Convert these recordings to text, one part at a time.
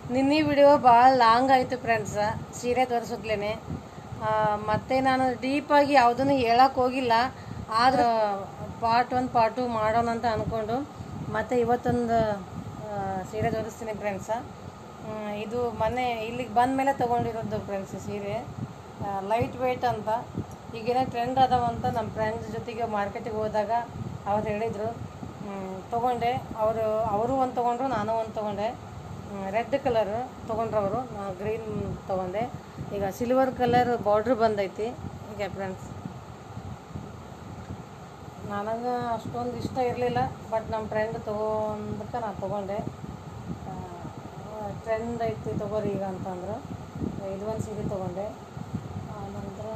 ನಿನ್ನೆ ವಿಡಿಯೋ ಭಾಳ ಲಾಂಗ್ ಆಯಿತು ಫ್ರೆಂಡ್ಸ ಸೀರೆ ತೋರಿಸಿದ್ಲೇನೆ ಮತ್ತೆ ನಾನು ಡೀಪಾಗಿ ಯಾವುದನ್ನು ಹೇಳಕ್ಕೆ ಹೋಗಿಲ್ಲ ಆದ್ರೆ ಪಾರ್ಟ್ ಒನ್ ಪಾರ್ಟ್ ಟು ಮಾಡೋಣ ಅಂತ ಅಂದ್ಕೊಂಡು ಮತ್ತೆ ಇವತ್ತೊಂದು ಆ, ಸೀರೆ ತೋರಿಸ್ತೀನಿ ಫ್ರೆಂಡ್ಸ ಇದು ಮೊನ್ನೆ ಇಲ್ಲಿಗೆ ಬಂದ ಮೇಲೆ ತೊಗೊಂಡಿರೋದು ಫ್ರೆಂಡ್ಸ್ ಸೀರೆ ಲೈಟ್ ವೆಯ್ಟ್ ಅಂತ ಈಗೇನೋ ಟ್ರೆಂಡ್ ಅದಾವಂತ ನಮ್ಮ ಫ್ರೆಂಡ್ಸ್ ಜೊತೆಗೆ ಮಾರ್ಕೆಟಿಗೆ ಹೋದಾಗ ಅವ್ರು ಹೇಳಿದರು ತೊಗೊಂಡೆ ಅವರು ಅವರು ಒಂದು ತೊಗೊಂಡ್ರು ನಾನು ಒಂದು ತೊಗೊಂಡೆ ರೆಡ್ ಕಲರ್ ತೊಗೊಂಡ್ರು ಅವರು ಗ್ರೀನ್ ತೊಗೊಂಡೆ ಈಗ ಸಿಲ್ವರ್ ಕಲರ್ ಬಾರ್ಡ್ರ್ ಬಂದೈತಿ ಈಗ ಫ್ರೆಂಡ್ಸ್ ನನಗೆ ಅಷ್ಟೊಂದು ಇಷ್ಟ ಇರಲಿಲ್ಲ ಬಟ್ ನಮ್ಮ ಫ್ರೆಂಡ್ ತೊಗೊಂಡಕ್ಕೆ ನಾನು ತೊಗೊಂಡೆ ಟ್ರೆಂಡ್ ಐತಿ ತೊಗೋರಿ ಈಗ ಅಂತಂದ್ರು ಇದು ಒಂದು ಸೀರೆ ತೊಗೊಂಡೆ ಆನಂತರ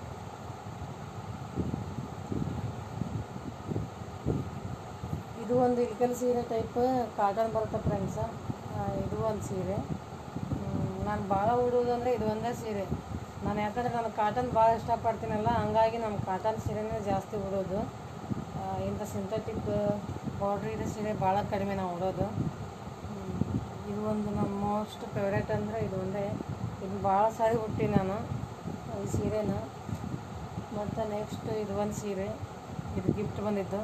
ಇದು ಒಂದು ಇಲ್ಕಲ್ ಸೀರೆ ಟೈಪ್ ಕಾಟನ್ ಬರುತ್ತೆ ಫ್ರೆಂಡ್ಸ ಇದು ಒಂದು ಸೀರೆ ನಾನು ಭಾಳ ಉಡೋದಂದರೆ ಇದು ಒಂದೇ ಸೀರೆ ನಾನು ಯಾಕಂದ್ರೆ ನಾನು ಕಾಟನ್ ಭಾಳ ಇಷ್ಟಪಡ್ತೀನಲ್ಲ ಹಂಗಾಗಿ ನಮ್ಮ ಕಾಟನ್ ಸೀರೆನೇ ಜಾಸ್ತಿ ಉಡೋದು ಆ, ಇಂಥ ಸಿಂಥೆಟಿಕ್ ಬಾರ್ಡ್ರ್ ಇರೋ ಸೀರೆ ಭಾಳ ಕಡಿಮೆ ನಾವು ಉಡೋದು ಹ್ಮ್, ಇದು ಒಂದು ನಮ್ಮ ಮೋಸ್ಟ್ ಫೇವ್ರೇಟ್ ಅಂದರೆ ಇದು ಒಂದೇ ಇದು ಭಾಳ ಸಾರಿ ಉಟ್ಟಿ ನಾನು ಈ ಸೀರೆನ ಮತ್ತು ನೆಕ್ಸ್ಟ್ ಇದು ಒಂದು ಸೀರೆ ಇದು ಗಿಫ್ಟ್ ಬಂದಿದ್ದು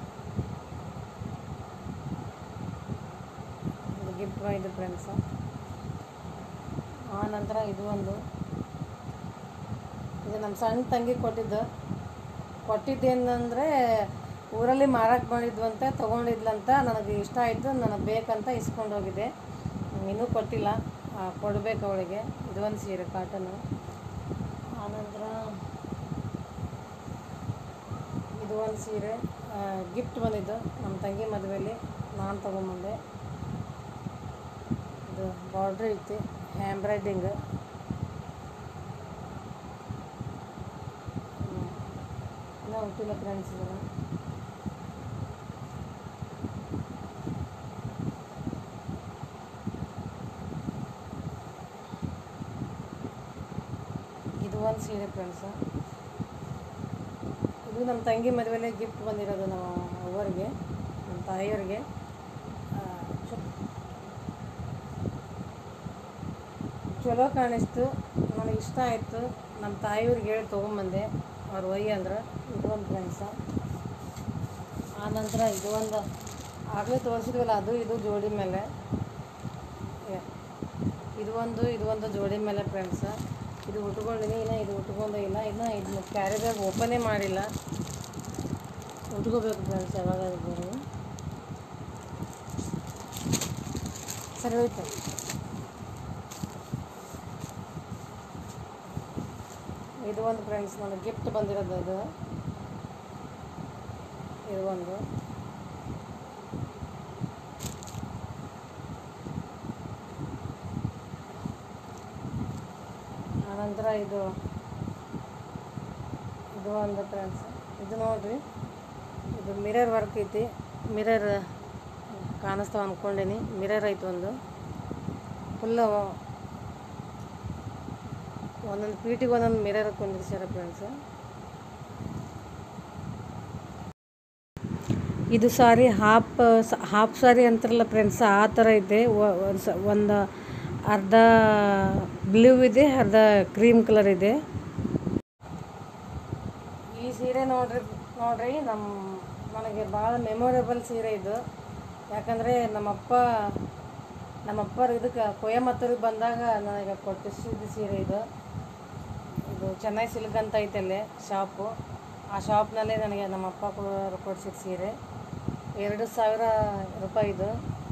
ಇದು ಗಿಫ್ಟ್ ಬಂದಿದ್ದು ಫ್ರೆಂಡ್ಸು ಆ ನಂತರ ಇದು ಒಂದು ಇದು ನಮ್ಮ ಸಣ್ಣ ತಂಗಿ ಕೊಟ್ಟಿದ್ದು ಕೊಟ್ಟಿದ್ದೇನಂದರೆ ಊರಲ್ಲಿ ಮಾರಾಟ ಮಾಡಿದ್ವಂತೆ ತೊಗೊಂಡಿದ್ಲಂತ ನನಗೆ ಇಷ್ಟ ಆಯಿತು ನನಗೆ ಬೇಕಂತ ಇಸ್ಕೊಂಡು ಹೋಗಿದ್ದೆ ಇನ್ನೂ ಕೊಟ್ಟಿಲ್ಲ ಆ, ಕೊಡ್ಬೇಕು ಅವಳಿಗೆ ಇದು ಒಂದು ಸೀರೆ ಕಾಟನು ಆನಂತರ ಇದು ಒಂದು ಸೀರೆ ಗಿಫ್ಟ್ ಬಂದಿದ್ದು ನಮ್ಮ ತಂಗಿ ಮದುವೆಯಲ್ಲಿ ನಾನು ತೊಗೊಂಬಂದೆ ಇದು ಬಾರ್ಡ್ರ್ ಐತಿ ಹ್ಯಾಂಬ್ರೈಡಿಂಗ್ ಇನ್ನೂ ಹುಟ್ಟಿಲ್ಲ ಫ್ರೆಂಡ್ಸ್ ಇದನ್ನು ಇದು ಒಂದು ಸೀರೆ ಫ್ರೆಂಡ್ಸ ಇದು ನಮ್ಮ ತಂಗಿ ಮದುವೆಲೆ ಗಿಫ್ಟ್ ಬಂದಿರೋದು ನಮ್ಮ ಅವ್ವರಿಗೆ ನಮ್ಮ ತಾಯಿಯವ್ರಿಗೆ ಆ, ಚೊ- ಚಲೋ ಕಾಣಿಸ್ತು ನನಗೆ ಇಷ್ಟ ಆಯಿತು ನಮ್ಮ ತಾಯಿಯವ್ರಿಗೆ ಹೇಳಿ ತೊಗೊಂಬಂದೆ ಅವ್ರು ಒಯ್ಯಿ ಅಂದ್ರೆ ಇದು ಒಂದು ಫ್ರೆಂಡ್ಸ ಆನಂತರ ಇದು ಒಂದು ಆಗಲೇ ತೋರಿಸಿದ್ವಲ್ಲ ಅದು ಇದು ಜೋಡಿ ಮೇಲೆ ಏ, ಇದು ಒಂದು ಇದು ಒಂದು ಜೋಡಿ ಮೇಲೆ ಫ್ರೆಂಡ್ಸ ಇದು ಉಟ್ಕೊಂಡಿನಿ ಇನ್ನು ಇದು ಉಟ್ಕೊಂಡೇ ಇಲ್ಲ ಇನ್ನು ಇದನ್ನ ಕ್ಯಾರಿ ಬ್ಯಾಗ್ ಓಪನೇ ಮಾಡಿಲ್ಲ ಉಟ್ಕೋಬೇಕು ಫ್ರೆಂಡ್ಸ್ ಯಾವಾಗ ಬರೀ ಸರಿ ಹೋಯ್ತು ಇದು ಒಂದು ಫ್ರೆಂಡ್ಸ್ ನನಗೆ ಗಿಫ್ಟ್ ಬಂದಿರೋದು ಅದು ಇದು ಒಂದು ಆನಂತರ ಇದು ಇದು ಒಂದು ಫ್ರೆಂಡ್ಸ್ ಇದು ನೋಡ್ರಿ ಇದು ಮಿರರ್ ವರ್ಕ್ ಐತಿ ಮಿರರ್ ಕಾಣಿಸ್ತಾವ ಅಂದ್ಕೊಂಡೀನಿ ಮಿರರ್ ಐತಿ ಒಂದು ಫುಲ್ಲು ಒಂದೊಂದು ಪೀಟಿಗೆ ಒಂದೊಂದು ಮಿರರ್ ಕುಂದಿರ್ಸ್ಯಾರ ಫ್ರೆಂಡ್ಸ್ ಇದು ಸಾರಿ ಹಾಫ್ ಹಾಫ್ ಸಾರಿ ಅಂತಾರಲ್ಲ ಫ್ರೆಂಡ್ಸ್ ಆ ಥರ ಇದೆ ಒಂದು ಸ ಒಂದು ಅರ್ಧ ಬ್ಲೂ ಇದೆ ಅರ್ಧ ಕ್ರೀಮ್ ಕಲರ್ ಇದೆ ಈ ಸೀರೆ ನೋಡ್ರಿ ನೋಡ್ರಿ ನಮ್ಮ ನನಗೆ ಭಾಳ ಮೆಮೊರೇಬಲ್ ಸೀರೆ ಇದು ಯಾಕಂದರೆ ನಮ್ಮಪ್ಪ ನಮ್ಮಪ್ಪರು ಇದಕ್ಕೆ ಕೊಯಮತ್ತೂರಿಗೆ ಬಂದಾಗ ನನಗೆ ಕೊಟ್ಟಿಸಿದ ಸೀರೆ ಇದು ಇದು ಚೆನ್ನೈ ಸಿಲ್ಕ್ ಅಂತ ಐತಲ್ಲೇ ಶಾಪು ಆ ಶಾಪ್ನಲ್ಲೇ ನನಗೆ ನಮ್ಮಪ್ಪ ಕೊಡೋರು ಕೊಡ್ಸಿದ ಸೀರೆ ಎರಡು ಸಾವಿರ ರೂಪಾಯಿ ಇದು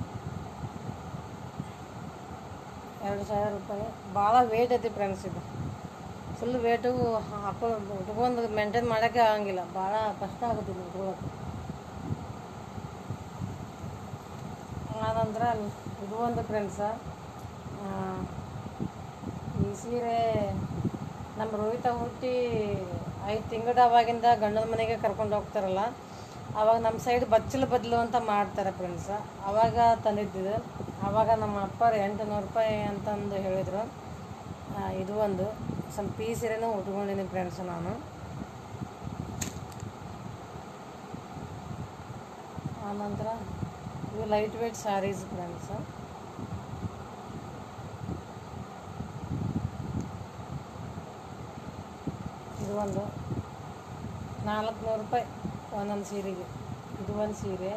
ಎರಡು ಸಾವಿರ ರೂಪಾಯಿ ಭಾಳ ವೇಟ್ ಐತಿ ಫ್ರೆಂಡ್ಸ್ ಇದು ಫುಲ್ ವೇಟು ಹಾಕೋ ಉಟ್ಕೊಂಡು ಮೇಂಟೈನ್ ಮಾಡೋಕ್ಕೆ ಆಗಂಗಿಲ್ಲ ಭಾಳ ಕಷ್ಟ ಆಗುತ್ತೆ ಇದು ಉಟ್ಕೊಳ್ಳೋಕೆ ಆನಂತರ ಇದು ಒಂದು ಫ್ರೆಂಡ್ಸ ಈ ಸೀರೆ ನಮ್ಮ ರೋಹಿತ ಹುಟ್ಟಿ ಐದು ತಿಂಗಳ ಅವಾಗಿಂದ ಗಂಡನ ಮನೆಗೆ ಕರ್ಕೊಂಡು ಹೋಗ್ತಾರಲ್ಲ ಅವಾಗ ನಮ್ಮ ಸೈಡ್ ಬಚ್ಚಲು ಬದಲು ಅಂತ ಮಾಡ್ತಾರೆ ಫ್ರೆಂಡ್ಸ ಅವಾಗ ತಂದಿದ್ದಿದ್ದು ಅವಾಗ ನಮ್ಮ ಅಪ್ಪರು ಎಂಟು ನೂರು ರೂಪಾಯಿ ಅಂತಂದು ಹೇಳಿದರು ಆ, ಇದು ಒಂದು ಸ್ವಲ್ಪ ಈ ಸೀರೆನೂ ಉಟ್ಕೊಂಡಿನಿ ಫ್ರೆಂಡ್ಸ್ ನಾನು ಆನಂತರ ಇವು ಲೈಟ್ ವೇಟ್ ಸ್ಯಾರೀಸ್ ಫ್ರೆಂಡ್ಸ್ ಒಂದು ನಾಲ್ಕುನೂರು ರೂಪಾಯಿ ಒಂದೊಂದು ಸೀರೆಗೆ ಇದು ಒಂದು ಸೀರೆ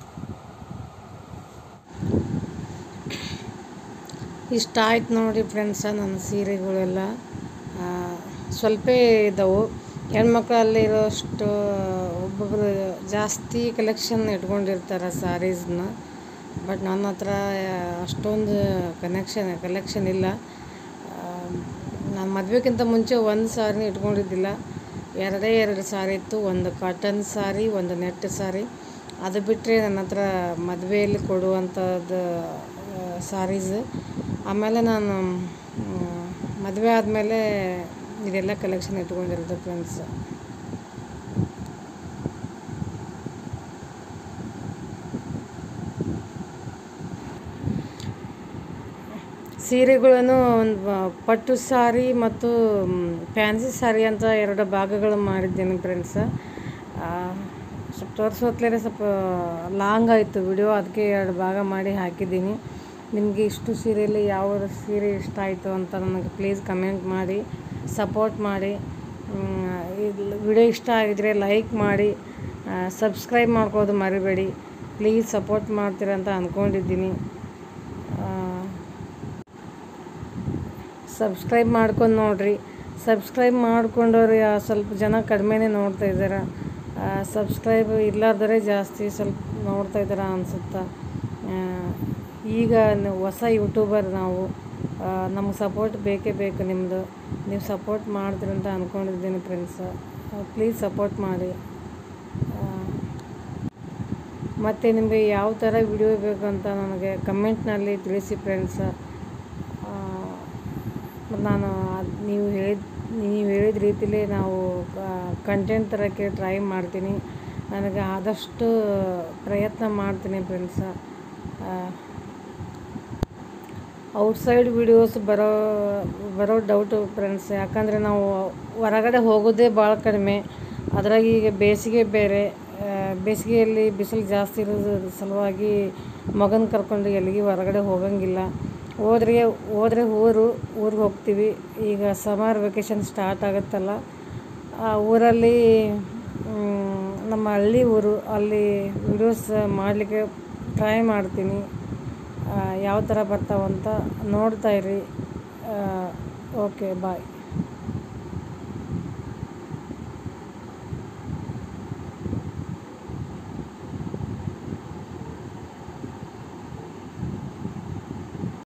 ಇಷ್ಟ ಆಯ್ತು ನೋಡಿ ಫ್ರೆಂಡ್ಸ ನನ್ನ ಸೀರೆಗಳೆಲ್ಲ ಆ, ಸ್ವಲ್ಪ ಇದ್ದವು ಹೆಣ್ಮಕ್ಳಲ್ಲಿರೋಷ್ಟು ಒಬ್ಬೊಬ್ಬರು ಜಾಸ್ತಿ ಕಲೆಕ್ಷನ್ ಇಟ್ಕೊಂಡಿರ್ತಾರೆ ಸ್ಯಾರೀಸ್ನ ಬಟ್ ನನ್ನ ಹತ್ರ ಅಷ್ಟೊಂದು ಕನೆಕ್ಷನ್ ಕಲೆಕ್ಷನ್ ಇಲ್ಲ ನಾನು ಮದುವೆಗಿಂತ ಮುಂಚೆ ಒಂದು ಸಾರಿನ ಇಟ್ಕೊಂಡಿದ್ದಿಲ್ಲ ಎರಡೇ ಎರಡು ಸಾರಿ ಇತ್ತು ಒಂದು ಕಾಟನ್ ಸಾರಿ ಒಂದು ನೆಟ್ ಸಾರಿ ಅದು ಬಿಟ್ಟರೆ ನನ್ನ ಹತ್ರ ಮದುವೆಯಲ್ಲಿ ಕೊಡುವಂಥದ್ದು ಸಾರೀಸ್ ಆಮೇಲೆ ನಾನು ಮದುವೆ ಆದಮೇಲೆ ಇದೆಲ್ಲ ಕಲೆಕ್ಷನ್ ಇಟ್ಕೊಂಡಿರೋದು ಫ್ರೆಂಡ್ಸ್ ಸೀರೆಗಳನ್ನು ಒಂದು ಬ- ಪಟ್ಟು ಸಾರಿ ಮತ್ತು ಫ್ಯಾನ್ಸಿ ಸಾರಿ ಅಂತ ಎರಡು ಭಾಗಗಳು ಮಾಡಿದ್ದೇನೆ ಫ್ರೆಂಡ್ಸ ಸ್ವಲ್ಪ ತೋರಿಸೋತ್ಲೇ ಸ್ವಲ್ಪ ಲಾಂಗ್ ಆಯಿತು ವಿಡಿಯೋ ಅದಕ್ಕೆ ಎರಡು ಭಾಗ ಮಾಡಿ ಹಾಕಿದ್ದೀನಿ ನಿಮಗೆ ಇಷ್ಟು ಸೀರೆಯಲ್ಲಿ ಯಾವ ಸೀರೆ ಇಷ್ಟ ಆಯಿತು ಅಂತ ನನಗೆ ಪ್ಲೀಸ್ ಕಮೆಂಟ್ ಮಾಡಿ ಸಪೋರ್ಟ್ ಮಾಡಿ ವಿಡಿಯೋ ಇಷ್ಟ ಆಗಿದ್ರೆ ಲೈಕ್ ಮಾಡಿ ಸಬ್ಸ್ಕ್ರೈಬ್ ಮಾಡ್ಕೋದು ಮರಿಬೇಡಿ ಪ್ಲೀಸ್ ಸಪೋರ್ಟ್ ಮಾಡ್ತೀರ ಅಂತ ಅಂದ್ಕೊಂಡಿದ್ದೀನಿ ಸಬ್ಸ್ಕ್ರೈಬ್ ಮಾಡ್ಕೊಂಡು ನೋಡ್ರಿ ಸಬ್ಸ್ಕ್ರೈಬ್ ಮಾಡ್ಕೊಂಡವ್ರು ಯಾ- ಸ್ವಲ್ಪ ಜನ ಕಡಿಮೆನೇ ನೋಡ್ತಾ ಇದ್ದಾರೆ ಸಬ್ಸ್ಕ್ರೈಬ್ ಇಲ್ಲಾರ್ದರೆ ಜಾಸ್ತಿ ಸ್ವಲ್ಪ ನೋಡ್ತಾ ಇದ್ದಾರೆ ಅನಿಸುತ್ತೆ ಈಗ ನ- ಹೊಸ ಯೂಟ್ಯೂಬರ್ ನಾವು ನಮಗೆ ಸಪೋರ್ಟ್ ಬೇಕೇ ಬೇಕು ನಿಮ್ಮದು ನೀವು ಸಪೋರ್ಟ್ ಮಾಡ್ತೀರಿ ಅಂತ ಅಂದ್ಕೊಂಡಿದ್ದೀನಿ ಫ್ರೆಂಡ್ಸ್ ಪ್ಲೀಸ್ ಸಪೋರ್ಟ್ ಮಾಡಿ ಮತ್ತು ನಿಮಗೆ ಯಾವ ಥರ ವಿಡಿಯೋ ಬೇಕು ಅಂತ ನನಗೆ ಕಮೆಂಟ್ನಲ್ಲಿ ತಿಳಿಸಿ ಫ್ರೆಂಡ್ಸ್ ನಾನು ಅದ್ ನೀವು ಹೇಳಿದ ನೀವು ಹೇಳಿದ ರೀತಿಲೇ ನಾವು ಕಂಟೆಂಟ್ ತರೋಕ್ಕೆ ಟ್ರೈ ಮಾಡ್ತೀನಿ ನನಗೆ ಆದಷ್ಟು ಪ್ರಯತ್ನ ಮಾಡ್ತೀನಿ ಫ್ರೆಂಡ್ಸ ಔಟ್ಸೈಡ್ ವಿಡಿಯೋಸ್ ಬರೋ ಬರೋ ಡೌಟು ಫ್ರೆಂಡ್ಸ್ ಯಾಕಂದರೆ ನಾವು ಹೊರಗಡೆ ಹೋಗೋದೇ ಭಾಳ ಕಡಿಮೆ ಅದ್ರಾಗ ಈಗ ಬೇಸಿಗೆ ಬೇರೆ ಆ, ಬೇಸಿಗೆಯಲ್ಲಿ ಬಿಸಿಲು ಜಾಸ್ತಿ ಇರೋದ್ರ ಸಲುವಾಗಿ ಮಗನ ಕರ್ಕೊಂಡು ಎಲ್ಲಿಗೆ ಹೊರಗಡೆ ಹೋಗಂಗಿಲ್ಲ ಹೋದ್ರೆ ಹೋದ್ರೆ ಊರು ಊರಿಗೆ ಹೋಗ್ತೀವಿ ಈಗ ಸಮರ್ ವೆಕೇಷನ್ ಸ್ಟಾರ್ಟ್ ಆಗುತ್ತಲ್ಲ ಆ ಊರಲ್ಲಿ ಮ್, ನಮ್ಮ ಹಳ್ಳಿ ಊರು ಅಲ್ಲಿ ವಿಡಿಯೋಸ್ ಮಾಡಲಿಕ್ಕೆ ಟ್ರೈ ಮಾಡ್ತೀನಿ ಆ, ಯಾವ ಥರ ಬರ್ತಾವಂತ ನೋಡ್ತಾ ಇರಿ ಓಕೆ ಬಾಯ್